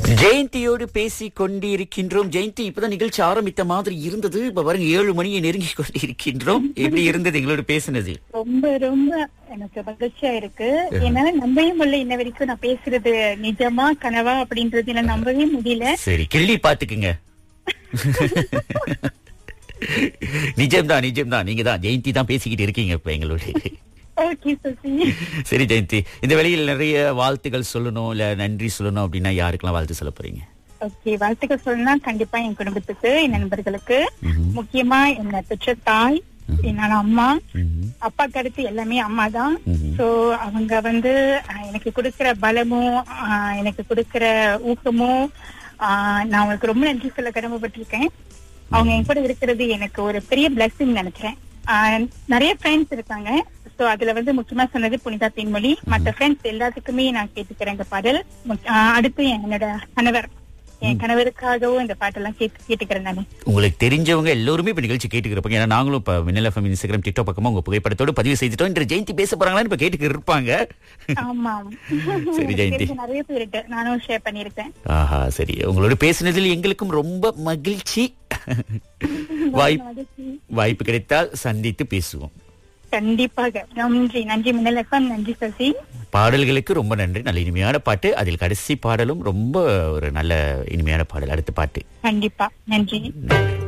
ஜெயந்தியோடு பேசி கொண்டிருக்கின்றோம் ஜெயந்தி இப்பதான் நிகழ்ச்சி ஆரம்பித்த மாதிரி இருந்தது இப்ப பாருங்க ஏழு மணியை நெருங்கி கொண்டிருக்கின்றோம் எப்படி இருந்தது எங்களோட பேசினது ரொம்ப ரொம்ப எனக்கு மகிழ்ச்சியா இருக்கு ஏன்னா நம்பவே முடியல இன்ன வரைக்கும் நான் பேசுறது நிஜமா கனவா அப்படின்றது என்னால நம்பவே முடியல சரி கிள்ளி பாத்துக்குங்க நிஜம்தான் நிஜம்தான் நீங்க தான் ஜெயந்தி தான் பேசிக்கிட்டு இருக்கீங்க இப்ப எங்களோட ஓகே சசி சரி ஜெயந்தி இந்த வேளையில் நிறைய வாழ்த்துகள் சொல்லணும் இல்ல நன்றி சொல்லணும் அப்படின்னா யாருக்கெல்லாம் வாழ்த்து சொல்ல போறீங்க ஓகே வாழ்த்துக்கள் சொல்லணும்னா கண்டிப்பா என் குடும்பத்துக்கு என் நண்பர்களுக்கு ம்ஹும். முக்கியமா என்னை பெற்ற தாய் என்னோட அம்மா ம்ஹும். அப்பாக்கு அடுத்து எல்லாமே அம்மா தான் ம்ஹும். சோ அவங்க வந்து அஹ், எனக்கு கொடுக்கிற பலமும் அஹ், எனக்கு கொடுக்கிற ஊக்கமும் அஹ், நான் அவங்களுக்கு ரொம்ப நன்றி சொல்ல கடமைப்பட்டிருக்கேன் அவங்க என் கூட இருக்கிறது எனக்கு ஒரு பெரிய பிளஸிங் நினைக்கிறேன் அஹ், நிறைய ஃப்ரெண்ட்ஸ் இருக்காங்க சோ அதுல வந்து முக்கியமா சொன்னது புனிதா தேன்மொழி மற்ற ஃப்ரெண்ட்ஸ் எல்லாத்துக்குமே நான் கேட்டுக்கிறேன் இந்த பாடல் முக்- அஹ், அடுத்து என்னோட கணவர் என் கணவருக்காகவும் இந்த பாட்டெல்லாம் கேட்டு கேட்டுக்கிறேன் நானு உங்களுக்கு தெரிஞ்சவங்க எல்லோருமே இப்ப நிகழ்ச்சி கேட்டுக்கிறப்பங்க ஏன்னா நாங்களும் இப்ப மின்னல் எஃப்எம் இன்ஸ்டாகிராம் டிக்டாக் பக்கமா உங்க புகைப்படத்தோட பதிவு செய்துட்டோம் இன்று ஜெயந்தி பேச போறாங்களான்னு இப்ப கேட்டுக்கிட்டு இருப்பாங்க ஆமா சரி, ஜெயந்தி. தெரிஞ்ச நிறைய பேர்கிட்ட நானும் ஷேர் பண்ணிருக்கேன் ஆஹா சரி உங்களோட பேசினதில் எங்களுக்கும் ரொம்ப மகிழ்ச்சி வாய்ப்பு வாய்ப்பு கிடைத்தால் சந்தித்து பேசுவோம் கண்டிப்பாக நன்றி நன்றி மின்னல் எஃப்எம் நன்றி சசி பாடல்களுக்கு ரொம்ப நன்றி நல்ல இனிமையான பாட்டு அதில் கடைசி பாடலும் ரொம்ப ஒரு நல்ல இனிமையான பாடல் அடுத்த பாட்டு கண்டிப்பா நன்றி நன்றி